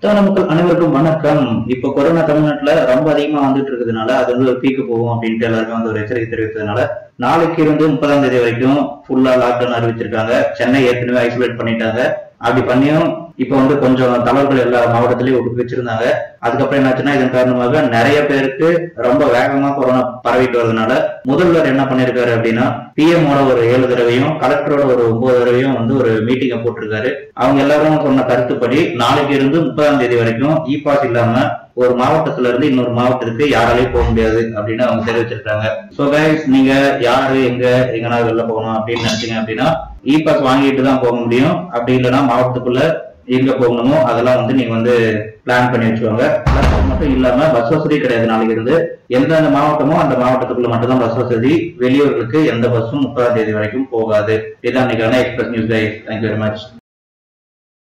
தமிழ் மக்கள் அனைவருக்கும் வணக்கம் இப்போ கொரோனா தமிழ்நாட்டுல ரொம்ப அதிகமா வந்துட்டு இருக்கிறதுனால அது வந்து ஒரு பீக்கு போகும் அப்படின்ட்டு எல்லாருக்கும் வந்து ஒரு எச்சரிக்கை தெரிவித்ததுனால நாளைக்கு இருந்து முப்பதாம் தேதி வரைக்கும் ஃபுல்லா லாக்டவுன் அறிவிச்சிருக்காங்க சென்னை ஏற்கனவே ஐசோலேட் பண்ணிட்டாங்க அப்படி பண்ணியும் இப்போ வந்து கொஞ்சம் தளர்வுகள் எல்லா மாவட்டத்திலயும் ஒடுக்கி வச்சிருந்தாங்க அதுக்கப்புறம் என்னாச்சுன்னா இதன் காரணமாக நிறைய பேருக்கு ரொம்ப வேகமா கொரோனா பரவிட்டு வரதுனால முதல்வர் என்ன பண்ணிருக்காரு அப்படின்னா பிஎம் ஓட ஒரு ஏழு தடவையும் கலெக்டரோட ஒரு ஒன்பது தடவையும் வந்து ஒரு மீட்டிங்கை போட்டிருக்காரு அவங்க எல்லாரும் சொன்ன கருத்துப்படி நாளைக்கு இருந்து முப்பதாம் தேதி வரைக்கும் இ பாஸ் இல்லாம ஒரு மாவட்டத்துல இருந்து இன்னொரு மாவட்டத்துக்கு யாராலையும் போக முடியாது அப்படின்னு அவங்க தெரிவிச்சிருக்காங்க சோ கைஸ் நீங்க யாரு எங்க எங்கனா வெளில போகணும் அப்படின்னு நினைச்சீங்க அப்படின்னா இ பாஸ் வாங்கிட்டு தான் போக முடியும் அப்படி இல்லைன்னா மாவட்டத்துக்குள்ள எங்க போகணுமோ அதெல்லாம் வந்து நீங்க வந்து பிளான் பண்ணி வச்சுக்கோங்க Plus அது மட்டும் இல்லாம பஸ் வசதி கிடையாது நாளைக்கு இருந்து எந்தெந்த மாவட்டமோ அந்த மாவட்டத்துக்குள்ள மட்டும்தான் பஸ் வசதி வெளியூர்களுக்கு எந்த பஸ்ஸும் முப்பதாம் தேதி வரைக்கும் போகாது இதான் இன்னைக்கான express news guys thank you very much